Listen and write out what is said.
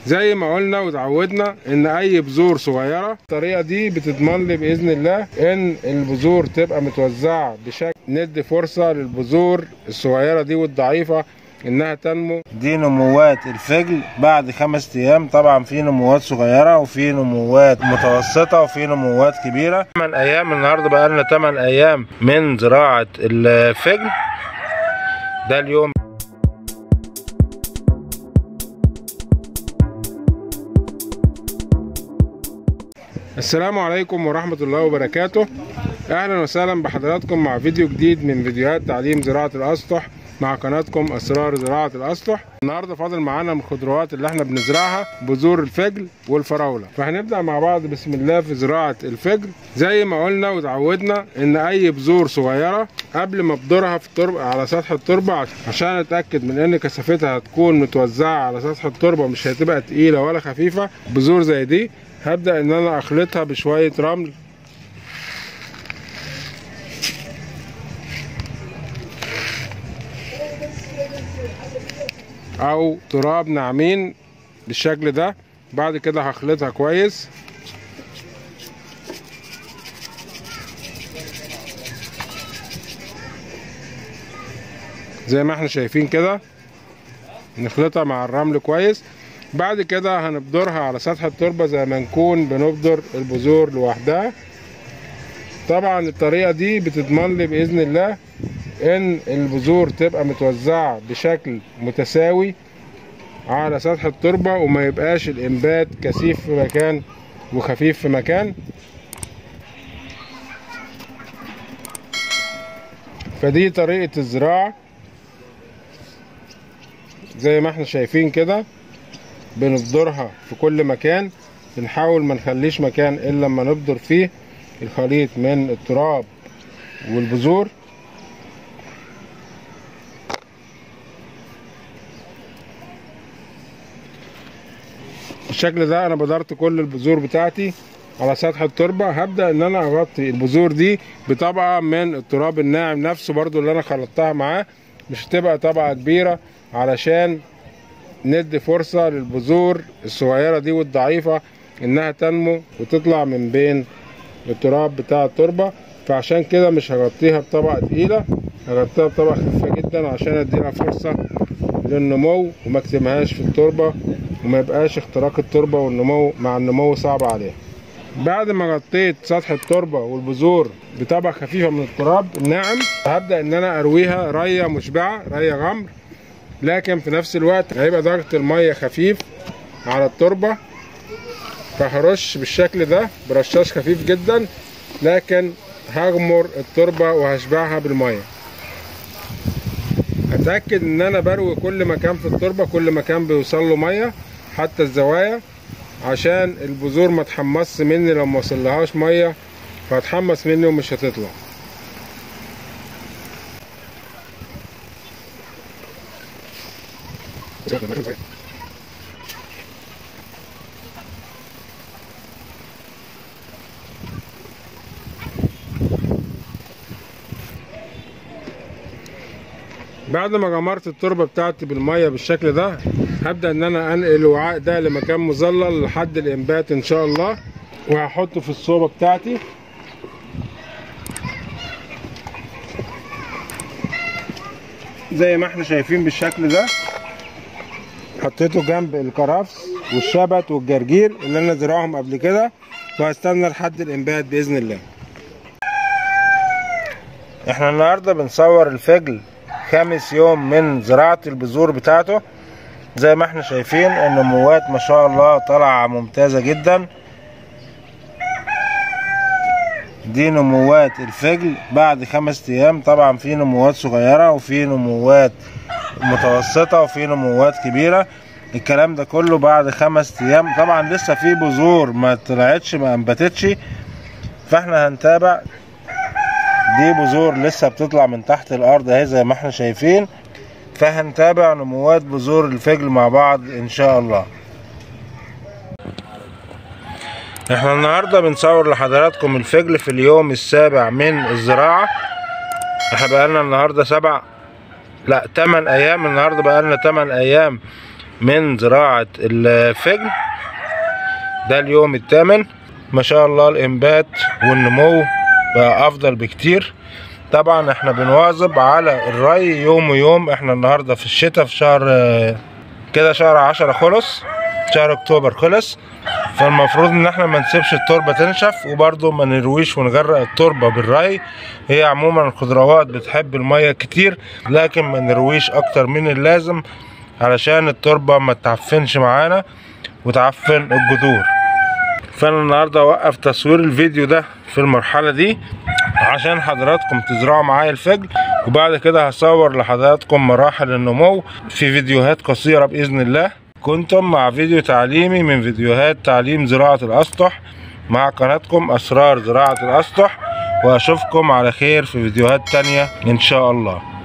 زي ما قلنا وتعودنا ان اي بذور صغيره الطريقه دي بتضمن لي باذن الله ان البذور تبقى متوزعه بشكل ندي فرصه للبذور الصغيره دي والضعيفه انها تنمو دي نموات الفجل بعد خمس ايام طبعا في نموات صغيره وفي نموات متوسطه وفي نموات كبيره 8 ايام النهارده بقى لنا 8 ايام من زراعه الفجل ده اليوم السلام عليكم ورحمة الله وبركاته أهلا وسهلا بحضراتكم مع فيديو جديد من فيديوهات تعليم زراعة الأسطح مع قناتكم أسرار زراعة الأسطح النهاردة فاضل معانا من الخضروات اللي احنا بنزرعها بذور الفجل والفراولة فهنبدأ مع بعض بسم الله في زراعة الفجل زي ما قلنا وتعودنا إن أي بذور صغيرة قبل ما ابذرها في التربة على سطح التربة عشان أتأكد من إن كثافتها هتكون متوزعة على سطح التربة مش هتبقى تقيلة ولا خفيفة بذور زي دي هبدأ إن أنا أخلطها بشوية رمل أو تراب ناعمين بالشكل ده بعد كده هخلطها كويس زي ما احنا شايفين كده نخلطها مع الرمل كويس بعد كده هنبذرها على سطح التربة زي ما نكون بنبذر البذور لوحدها طبعا الطريقة دي بتضمن لي بإذن الله إن البذور تبقى متوزعة بشكل متساوي على سطح التربة وما يبقاش الإنبات كثيف في مكان وخفيف في مكان فدي طريقة الزراعة زي ما احنا شايفين كده بنبذرها في كل مكان بنحاول ما نخليش مكان الا لما نبذر فيه الخليط من التراب والبذور بالشكل ده انا بذرت كل البذور بتاعتي على سطح التربة هبدأ ان انا اغطي البذور دي بطبقة من التراب الناعم نفسه برضو اللي انا خلطتها معاه مش هتبقى طبقة كبيرة علشان ندي فرصة للبذور الصغيرة دي والضعيفة انها تنمو وتطلع من بين التراب بتاع التربة فعشان كده مش هغطيها بطبقة تقيلة هغطيها بطبقة خفيفة جدا عشان اديها فرصة للنمو وما اكتمهاش في التربة وما يبقاش اختراق التربة والنمو مع النمو صعب عليها بعد ما غطيت سطح التربة والبذور بطبقة خفيفة من التراب الناعم هبدأ ان انا ارويها رية مشبعة رية غمر لكن في نفس الوقت هيبقى ضغط المية خفيف على التربة فهرش بالشكل ده برشاش خفيف جدا لكن هغمر التربة وهشبعها بالمية اتأكد ان انا بروي كل مكان في التربة كل مكان بيوصل له مية حتى الزوايا عشان البذور ما تحمصش مني لو ما وصلهاش مية فهتحمص مني ومش هتطلع بعد ما غمرت التربه بتاعتي بالميه بالشكل ده هبدا ان انا انقل الوعاء ده لمكان مظلل لحد الانبات ان شاء الله وهحطه في الصوبه بتاعتي زي ما احنا شايفين بالشكل ده حطيته جنب الكرفس والشبت والجرجير اللي انا زرعهم قبل كده وهستنى لحد الانبات باذن الله احنا النهارده بنصور الفجل خامس يوم من زراعة البذور بتاعته زي ما احنا شايفين النموات ما شاء الله طالعة ممتازة جدا دي نموات الفجل بعد خمس ايام طبعا في نموات صغيرة وفي نموات متوسطة وفي نموات كبيرة الكلام ده كله بعد خمس ايام طبعا لسه في بذور ما طلعتش ما انبتتش فاحنا هنتابع دي بذور لسه بتطلع من تحت الارض اهي زي ما احنا شايفين فهنتابع نموات بذور الفجل مع بعض ان شاء الله احنا النهاردة بنصور لحضراتكم الفجل في اليوم السابع من الزراعة احنا بقالنا النهاردة سبع لا تمن ايام النهاردة بقالنا تمن ايام من زراعة الفجل ده اليوم الثامن ما شاء الله الانبات والنمو بقى افضل بكتير طبعا احنا بنواظب على الري يوم ويوم احنا النهارده في الشتاء في شهر آه، كده شهر عشرة خلص شهر اكتوبر خلص فالمفروض ان احنا ما نسيبش التربه تنشف وبرضه ما نرويش ونغرق التربه بالري هي عموما الخضروات بتحب الميه كتير لكن ما نرويش اكتر من اللازم علشان التربه ما تعفنش معانا وتعفن الجذور فانا النهارده اوقف تصوير الفيديو ده في المرحله دي عشان حضراتكم تزرعوا معايا الفجل وبعد كده هصور لحضراتكم مراحل النمو في فيديوهات قصيره باذن الله كنتم مع فيديو تعليمي من فيديوهات تعليم زراعه الاسطح مع قناتكم اسرار زراعه الاسطح واشوفكم على خير في فيديوهات تانية ان شاء الله